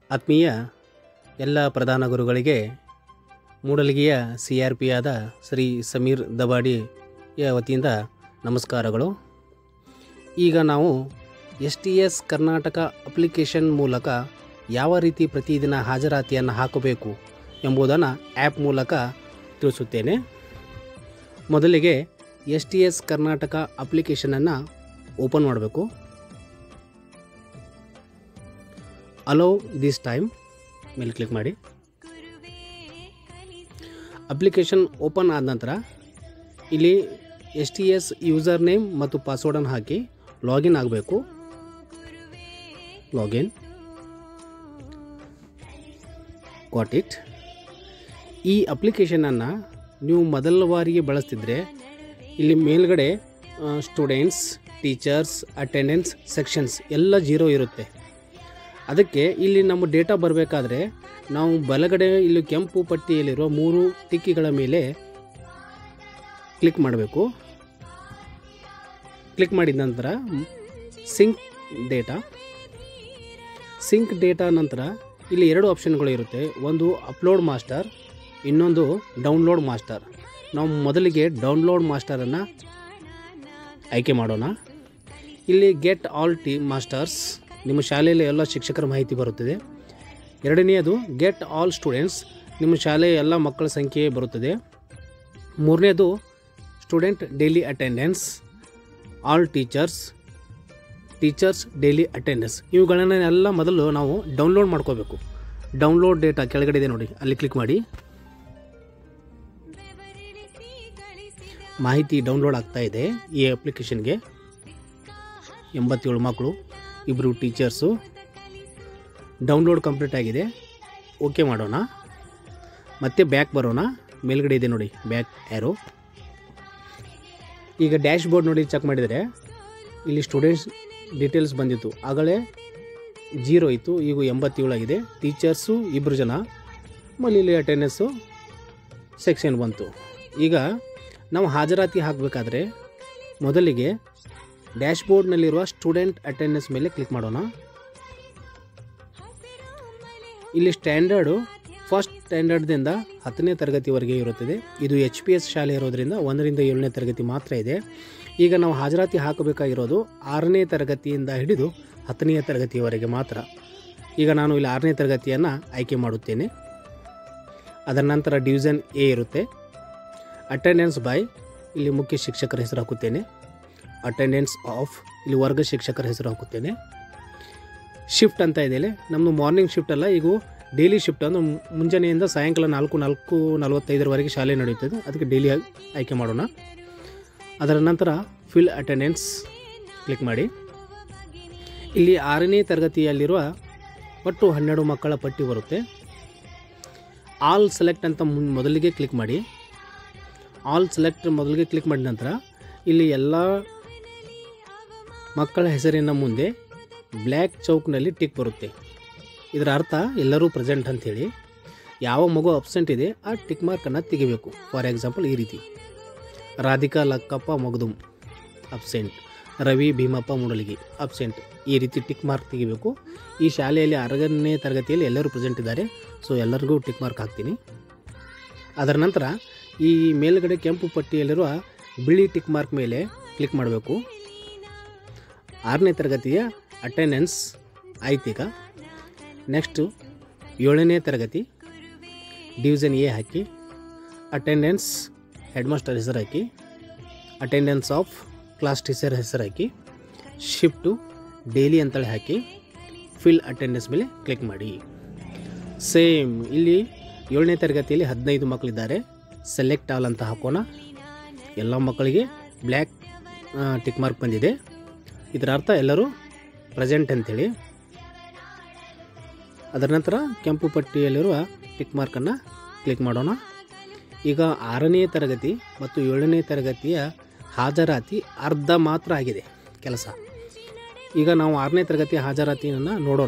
ಆತ್ಮೀಯ ಎಲ್ಲ ಪ್ರಧಾನ ಗುರುಗಳಿಗೆ ಮೂಡಲಗಿಯ ಸಿ ಆರ್ ಪಿ ಆದ ಶ್ರೀ ಸಮೀರ್ ದಬಾಡಿಯ ವತಿಯಿಂದ ನಮಸ್ಕಾರಗಳು ಈಗ ನಾವು S T S Karnataka application ಮೂಲಕ ಯಾವ ರೀತಿ ಪ್ರತಿದಿನ ಹಾಜರಾತಿಯನ್ನು ಹಾಕಬೇಕು ಎಂಬುದನ್ನು ಆ್ಯಪ್ ಮೂಲಕ ತಿಳಿಸುತ್ತೇನೆ ಮೊದಲಿಗೆ ಎಸ್ ಟಿ ಎಸ್ ಕರ್ನಾಟಕ ಅಪ್ಲಿಕೇಶನನ್ನು ಓಪನ್ ಮಾಡಬೇಕು ಅಲೋ ದಿಸ್ ಟೈಮ್ ಮೇಲೆ ಕ್ಲಿಕ್ ಮಾಡಿ ಅಪ್ಲಿಕೇಶನ್ ಓಪನ್ ಆದ ನಂತರ ಇಲ್ಲಿ S T S user name ಮತ್ತು ಪಾಸ್ವರ್ಡನ್ನು ಹಾಕಿ ಲಾಗಿನ್ ಆಗಬೇಕು ಲಾಗಿನ್ ಗಾಟ್ ಇಟ್ ಈ ಅಪ್ಲಿಕೇಶನನ್ನು ನೀವು ಮೊದಲ ಬಾರಿಗೆ ಬಳಸ್ತಿದ್ರೆ ಇಲ್ಲಿ ಮೇಲ್ಗಡೆ ಸ್ಟೂಡೆಂಟ್ಸ್ ಟೀಚರ್ಸ್ ಅಟೆಂಡೆನ್ಸ್ ಸೆಕ್ಷನ್ಸ್ ಎಲ್ಲ ಜೀರೋ ಇರುತ್ತೆ ಅದಕ್ಕೆ ಇಲ್ಲಿ ನಮ್ಮ ಡೇಟಾ ಬರಬೇಕಾದ್ರೆ ನಾವು ಬಲಗಡೆ ಇಲ್ಲಿ ಕೆಂಪು ಪಟ್ಟಿಯಲ್ಲಿರುವ ಮೂರು ಟಿಕ್ಕಿಗಳ ಮೇಲೆ ಕ್ಲಿಕ್ ಮಾಡಬೇಕು ಕ್ಲಿಕ್ ಮಾಡಿದ ನಂತರ ಸಿಂಕ್ ಡೇಟಾ ಸಿಂಕ್ ಡೇಟಾ ನಂತರ ಇಲ್ಲಿ ಎರಡು ಆಪ್ಷನ್ಗಳು ಇರುತ್ತೆ ಒಂದು ಅಪ್ಲೋಡ್ ಮಾಸ್ಟರ್ ಇನ್ನೊಂದು ಡೌನ್ಲೋಡ್ ಮಾಸ್ಟರ್ ನಾವು ಮೊದಲಿಗೆ ಡೌನ್ಲೋಡ್ ಮಾಸ್ಟರನ್ನು ಆಯ್ಕೆ ಮಾಡೋಣ ಇಲ್ಲಿ ಗೆಟ್ ಆಲ್ ಟಿ ಮಾಸ್ಟರ್ಸ್ ನಿಮ್ಮ ಶಾಲೆಯಲ್ಲಿ ಎಲ್ಲ ಶಿಕ್ಷಕರ ಮಾಹಿತಿ ಬರುತ್ತದೆ ಎರಡನೆಯದು ಗೆಟ್ ಆಲ್ ಸ್ಟೂಡೆಂಟ್ಸ್ ನಿಮ್ಮ ಶಾಲೆಯ ಎಲ್ಲ ಮಕ್ಕಳ ಸಂಖ್ಯೆ ಬರುತ್ತದೆ ಮೂರನೇದು student daily attendance all teachers teachers daily attendance ಇವುಗಳನ್ನೆಲ್ಲ ಮೊದಲು ನಾವು ಡೌನ್ಲೋಡ್ ಮಾಡ್ಕೋಬೇಕು ಡೌನ್ಲೋಡ್ ಡೇಟಾ ಕೆಳಗಡೆ ಇದೆ ನೋಡಿ ಅಲ್ಲಿ ಕ್ಲಿಕ್ ಮಾಡಿ ಮಾಹಿತಿ ಡೌನ್ಲೋಡ್ ಆಗ್ತಾ ಇದೆ ಈ ಅಪ್ಲಿಕೇಶನ್ಗೆ ಎಂಬತ್ತೇಳು ಮಕ್ಕಳು ಇಬ್ಬರು ಟೀಚರ್ಸು ಡೌನ್ಲೋಡ್ ಕಂಪ್ಲೀಟ್ ಆಗಿದೆ ಓಕೆ ಮಾಡೋಣ ಮತ್ತೆ ಬ್ಯಾಕ್ ಬರೋಣ ಮೇಲ್ಗಡೆ ಇದೆ ನೋಡಿ ಬ್ಯಾಕ್ ಆ್ಯರೋ ಈಗ ಡ್ಯಾಶ್ ಬೋರ್ಡ್ ನೋಡಿ ಚೆಕ್ ಮಾಡಿದರೆ ಇಲ್ಲಿ ಸ್ಟೂಡೆಂಟ್ಸ್ ಡೀಟೇಲ್ಸ್ ಬಂದಿತ್ತು ಆಗಲೇ ಜೀರೋ ಇತ್ತು ಈಗ ಎಂಬತ್ತೇಳು ಆಗಿದೆ ಟೀಚರ್ಸು ಇಬ್ಬರು ಜನ ಆಮೇಲೆ ಇಲ್ಲಿ ಅಟೆಂಡೆನ್ಸು ಸೆಕ್ಷನ್ ಬಂತು ಈಗ ನಾವು ಹಾಜರಾತಿ ಹಾಕಬೇಕಾದ್ರೆ ಮೊದಲಿಗೆ ಡ್ಯಾಶ್ ಬೋರ್ಡ್ನಲ್ಲಿರುವ ಸ್ಟೂಡೆಂಟ್ ಅಟೆಂಡೆನ್ಸ್ ಮೇಲೆ ಕ್ಲಿಕ್ ಮಾಡೋಣ ಇಲ್ಲಿ ಸ್ಟ್ಯಾಂಡರ್ಡು ಫಸ್ಟ್ ಸ್ಟ್ಯಾಂಡರ್ಡ್ದಿಂದ ಹತ್ತನೇ ತರಗತಿವರೆಗೆ ಇರುತ್ತದೆ ಇದು ಎಚ್ ಪಿ ಎಸ್ ಶಾಲೆ ಇರೋದ್ರಿಂದ ಒಂದರಿಂದ ಏಳನೇ ತರಗತಿ ಮಾತ್ರ ಇದೆ ಈಗ ನಾವು ಹಾಜರಾತಿ ಹಾಕಬೇಕಾಗಿರೋದು ಆರನೇ ತರಗತಿಯಿಂದ ಹಿಡಿದು ಹತ್ತನೆಯ ತರಗತಿಯವರೆಗೆ ಮಾತ್ರ ಈಗ ನಾನು ಇಲ್ಲಿ ಆರನೇ ತರಗತಿಯನ್ನು ಆಯ್ಕೆ ಮಾಡುತ್ತೇನೆ ಅದರ ನಂತರ ಡಿವಿಷನ್ ಎ ಇರುತ್ತೆ ಅಟೆಂಡೆನ್ಸ್ ಬೈ ಇಲ್ಲಿ ಮುಖ್ಯ ಶಿಕ್ಷಕರ ಹೆಸರು ಹಾಕುತ್ತೇನೆ ಅಟೆಂಡೆನ್ಸ್ ಆಫ್ ಇಲ್ಲಿ ವರ್ಗ ಶಿಕ್ಷಕರ ಹೆಸರು ಹಾಕುತ್ತೇನೆ ಶಿಫ್ಟ್ ಅಂತ ಇದೆಯಲ್ಲ ನಮ್ಮದು ಮಾರ್ನಿಂಗ್ ಶಿಫ್ಟ್ ಅಲ್ಲ ಈಗ ಡೈಲಿ ಶಿಫ್ಟ್ ಅಂದ್ರೆ ಮುಂಜಾನೆಯಿಂದ ಸಾಯಂಕಾಲ ನಾಲ್ಕು ನಾಲ್ಕು ನಲವತ್ತೈದರವರೆಗೆ ಶಾಲೆ ನಡೆಯುತ್ತದೆ ಅದಕ್ಕೆ ಡೈಲಿ ಆಯ್ಕೆ ಮಾಡೋಣ ಅದರ ನಂತರ ಫಿಲ್ ಅಟೆಂಡೆನ್ಸ್ ಕ್ಲಿಕ್ ಮಾಡಿ ಇಲ್ಲಿ ಆರನೇ ತರಗತಿಯಲ್ಲಿರುವ ಒಟ್ಟು ಹನ್ನೆರಡು ಮಕ್ಕಳ ಪಟ್ಟಿ ಬರುತ್ತೆ ಆಲ್ ಸೆಲೆಕ್ಟ್ ಅಂತ ಮುನ್ ಮೊದಲಿಗೆ ಕ್ಲಿಕ್ ಮಾಡಿ ಆಲ್ ಸೆಲೆಕ್ಟ್ ಮೊದಲಿಗೆ ಕ್ಲಿಕ್ ಮಾಡಿದ ನಂತರ ಇಲ್ಲಿ ಎಲ್ಲ ಮಕ್ಕಳ ಹೆಸರಿನ ಮುಂದೆ ಬ್ಲ್ಯಾಕ್ ಚೌಕ್ನಲ್ಲಿ ಟಿಕ್ ಬರುತ್ತೆ ಇದರ ಅರ್ಥ ಎಲ್ಲರೂ ಪ್ರೆಸೆಂಟ್ ಅಂಥೇಳಿ ಯಾವ ಮಗು ಅಬ್ಸೆಂಟ್ ಇದೆ ಆ ಟಿಕ್ ಮಾರ್ಕನ್ನು ತೆಗಿಬೇಕು ಫಾರ್ ಎಕ್ಸಾಂಪಲ್ ಈ ರೀತಿ ರಾಧಿಕಾ ಲಕ್ಕಪ್ಪ ಮಗದುಮ್ ಅಬ್ಸೆಂಟ್ ರವಿ ಭೀಮಪ್ಪ ಮುಡಲಿಗಿ ಅಬ್ಸೆಂಟ್ ಈ ರೀತಿ ಟಿಕ್ ಮಾರ್ಕ್ ತೆಗಿಬೇಕು ಈ ಶಾಲೆಯಲ್ಲಿ ಆರನೇ ತರಗತಿಯಲ್ಲಿ ಎಲ್ಲರೂ ಪ್ರೆಸೆಂಟ್ ಇದ್ದಾರೆ ಸೊ ಎಲ್ಲರಿಗೂ ಟಿಕ್ ಮಾರ್ಕ್ ಹಾಕ್ತೀನಿ ಅದರ ನಂತರ ಈ ಮೇಲ್ಗಡೆ ಕೆಂಪು ಪಟ್ಟಿಯಲ್ಲಿರುವ ಬಿಳಿ ಟಿಕ್ ಮಾರ್ಕ್ ಮೇಲೆ ಕ್ಲಿಕ್ ಮಾಡಬೇಕು ಆರನೇ ತರಗತಿಯ ಅಟೆಂಡೆನ್ಸ್ ಆಯ್ತೀಗ ನೆಕ್ಸ್ಟು ಏಳನೇ ತರಗತಿ ಡಿವಿಷನ್ ಎ ಹಾಕಿ ಅಟೆಂಡೆನ್ಸ್ ಹೆಡ್ ಮಾಸ್ಟರ್ ಹೆಸರು ಹಾಕಿ ಅಟೆಂಡೆನ್ಸ್ ಆಫ್ ಕ್ಲಾಸ್ ಟೀಚರ್ ಹೆಸರು ಹಾಕಿ ಶಿಫ್ಟು ಡೈಲಿ ಅಂತೇಳಿ ಹಾಕಿ ಫಿಲ್ ಅಟೆಂಡೆನ್ಸ್ ಮೇಲೆ ಕ್ಲಿಕ್ ಮಾಡಿ ಸೇಮ್ ಇಲ್ಲಿ ಏಳನೇ ತರಗತಿಯಲ್ಲಿ ಹದಿನೈದು ಮಕ್ಕಳಿದ್ದಾರೆ ಸೆಲೆಕ್ಟ್ ಆಲ್ ಅಂತ ಹಾಕೋಣ ಎಲ್ಲ ಮಕ್ಕಳಿಗೆ ಬ್ಲ್ಯಾಕ್ ಟಿಕ್ ಮಾರ್ಕ್ ಬಂದಿದೆ ಇದರ ಅರ್ಥ ಎಲ್ಲರೂ ಪ್ರೆಸೆಂಟ್ ಅಂಥೇಳಿ ಅದರ ನಂತರ ಕೆಂಪು ಪಟ್ಟಿಯಲ್ಲಿರುವ ಟಿಕ್ ಮಾರ್ಕನ್ನು ಕ್ಲಿಕ್ ಮಾಡೋಣ ಈಗ ಆರನೇ ತರಗತಿ ಮತ್ತು ಏಳನೇ ತರಗತಿಯ ಹಾಜರಾತಿ ಅರ್ಧ ಮಾತ್ರ ಆಗಿದೆ ಕೆಲಸ ಈಗ ನಾವು ಆರನೇ ತರಗತಿಯ ಹಾಜರಾತಿಯನ್ನು ನೋಡೋಣ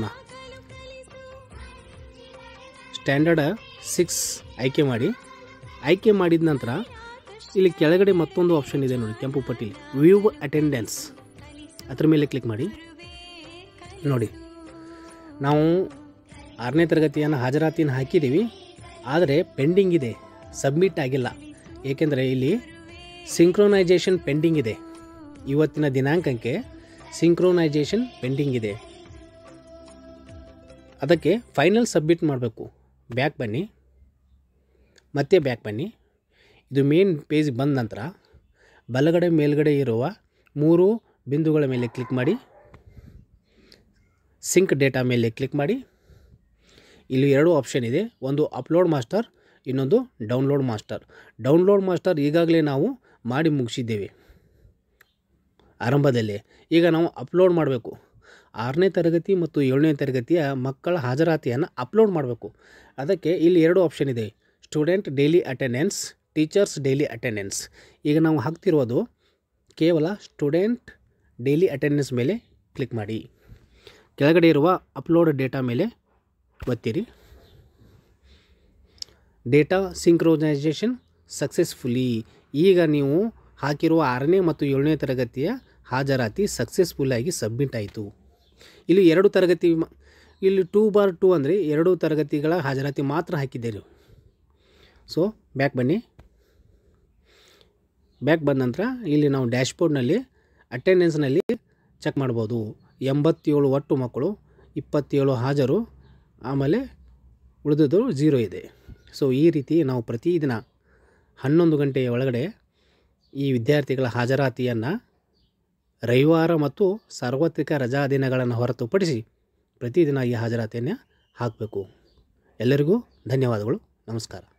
ಸ್ಟ್ಯಾಂಡರ್ಡ್ ಸಿಕ್ಸ್ ಆಯ್ಕೆ ಮಾಡಿ ಆಯ್ಕೆ ಮಾಡಿದ ನಂತರ ಇಲ್ಲಿ ಕೆಳಗಡೆ ಮತ್ತೊಂದು ಆಪ್ಷನ್ ಇದೆ ನೋಡಿ ಕೆಂಪು ಪಟ್ಟಿ ವ್ಯೂ ಅಟೆಂಡೆನ್ಸ್ ಅದ್ರ ಮೇಲೆ ಕ್ಲಿಕ್ ಮಾಡಿ ನೋಡಿ ನಾವು ಆರನೇ ತರಗತಿಯನ್ನು ಹಾಜರಾತಿಯನ್ನು ಹಾಕಿದ್ದೀವಿ ಆದರೆ ಪೆಂಡಿಂಗ್ ಇದೆ ಸಬ್ಮಿಟ್ ಆಗಿಲ್ಲ ಏಕೆಂದರೆ ಇಲ್ಲಿ ಸಿಂಕ್ರೋನೈಜೇಷನ್ ಪೆಂಡಿಂಗ್ ಇದೆ ಇವತ್ತಿನ ದಿನಾಂಕಕ್ಕೆ ಸಿಂಕ್ರೋನೈಜೇಷನ್ ಪೆಂಡಿಂಗ್ ಇದೆ ಅದಕ್ಕೆ ಫೈನಲ್ ಸಬ್ಮಿಟ್ ಮಾಡಬೇಕು ಬ್ಯಾಕ್ ಬನ್ನಿ ಮತ್ತೆ ಬ್ಯಾಕ್ ಬನ್ನಿ ಇದು ಮೇನ್ ಪೇಜ್ ಬಂದ ನಂತರ ಬಲಗಡೆ ಮೇಲ್ಗಡೆ ಇರುವ ಮೂರು ಬಿಂದುಗಳ ಮೇಲೆ ಕ್ಲಿಕ್ ಮಾಡಿ ಸಿಂಕ್ ಡೇಟಾ ಮೇಲೆ ಕ್ಲಿಕ್ ಮಾಡಿ ಇಲ್ಲಿ ಎರಡು ಆಪ್ಷನ್ ಇದೆ ಒಂದು ಅಪ್ಲೋಡ್ ಮಾಸ್ಟರ್ ಇನ್ನೊಂದು ಡೌನ್ಲೋಡ್ ಮಾಸ್ಟರ್ ಡೌನ್ಲೋಡ್ ಮಾಸ್ಟರ್ ಈಗಾಗಲೇ ನಾವು ಮಾಡಿ ಮುಗಿಸಿದ್ದೇವೆ ಆರಂಭದಲ್ಲೇ ಈಗ ನಾವು ಅಪ್ಲೋಡ್ ಮಾಡಬೇಕು ಆರನೇ ತರಗತಿ ಮತ್ತು ಏಳನೇ ತರಗತಿಯ ಮಕ್ಕಳ ಹಾಜರಾತಿಯನ್ನು ಅಪ್ಲೋಡ್ ಮಾಡಬೇಕು ಅದಕ್ಕೆ ಇಲ್ಲಿ ಎರಡು ಆಪ್ಷನ್ ಇದೆ student daily attendance teachers daily attendance ಈಗ ನಾವು ಹಾಕ್ತಿರೋದು ಕೇವಲ ಸ್ಟೂಡೆಂಟ್ ಡೈಲಿ ಅಟೆಂಡೆನ್ಸ್ ಮೇಲೆ ಕ್ಲಿಕ್ ಮಾಡಿ ಕೆಳಗಡೆ ಇರುವ ಅಪ್ಲೋಡ್ ಡೇಟಾ ಮೇಲೆ ಒತ್ತಿರಿ ಡೇಟಾ ಸಿಂಕ್ರೋನೈಸೇಷನ್ ಸಕ್ಸಸ್ಫುಲಿ ಈಗ ನೀವು ಹಾಕಿರುವ ಆರನೇ ಮತ್ತು ಏಳನೇ ತರಗತಿಯ ಹಾಜರಾತಿ ಸಕ್ಸಸ್ಫುಲ್ಲಾಗಿ ಸಬ್ಮಿಟ್ ಆಯಿತು ಇಲ್ಲಿ ಎರಡು ತರಗತಿ ಮ- ಇಲ್ಲಿ ಟೂ ಬಾರ್ ಟೂ ಅಂದರೆ ಎರಡು ತರಗತಿಗಳ ಹಾಜರಾತಿ ಮಾತ್ರ ಹಾಕಿದ್ದೀರಿ ಸೊ ಬ್ಯಾಕ್ ಬನ್ನಿ ಬ್ಯಾಕ್ ಬಂದ ನಂತರ ಇಲ್ಲಿ ನಾವು ಡ್ಯಾಶ್ಬೋರ್ಡ್ನಲ್ಲಿ ಅಟೆಂಡೆನ್ಸ್ನಲ್ಲಿ ಚೆಕ್ ಮಾಡ್ಬೋದು ಎಂಬತ್ತೇಳು ಒಟ್ಟು ಮಕ್ಕಳು ಇಪ್ಪತ್ತೇಳು ಹಾಜರು ಆಮೇಲೆ ಉಳಿದದ್ದು ಝೀರೋ ಇದೆ ಸೊ ಈ ರೀತಿ ನಾವು ಪ್ರತಿದಿನ ಹನ್ನೊಂದು ಗಂಟೆಯ ಒಳಗಡೆ ಈ ವಿದ್ಯಾರ್ಥಿಗಳ ಹಾಜರಾತಿಯನ್ನು ರವಿವಾರ ಮತ್ತು ಸಾರ್ವತ್ರಿಕ ರಜಾ ದಿನಗಳನ್ನು ಹೊರತುಪಡಿಸಿ ಪ್ರತಿದಿನ ಈ ಹಾಜರಾತಿಯನ್ನು ಹಾಕಬೇಕು ಎಲ್ಲರಿಗೂ ಧನ್ಯವಾದಗಳು ನಮಸ್ಕಾರ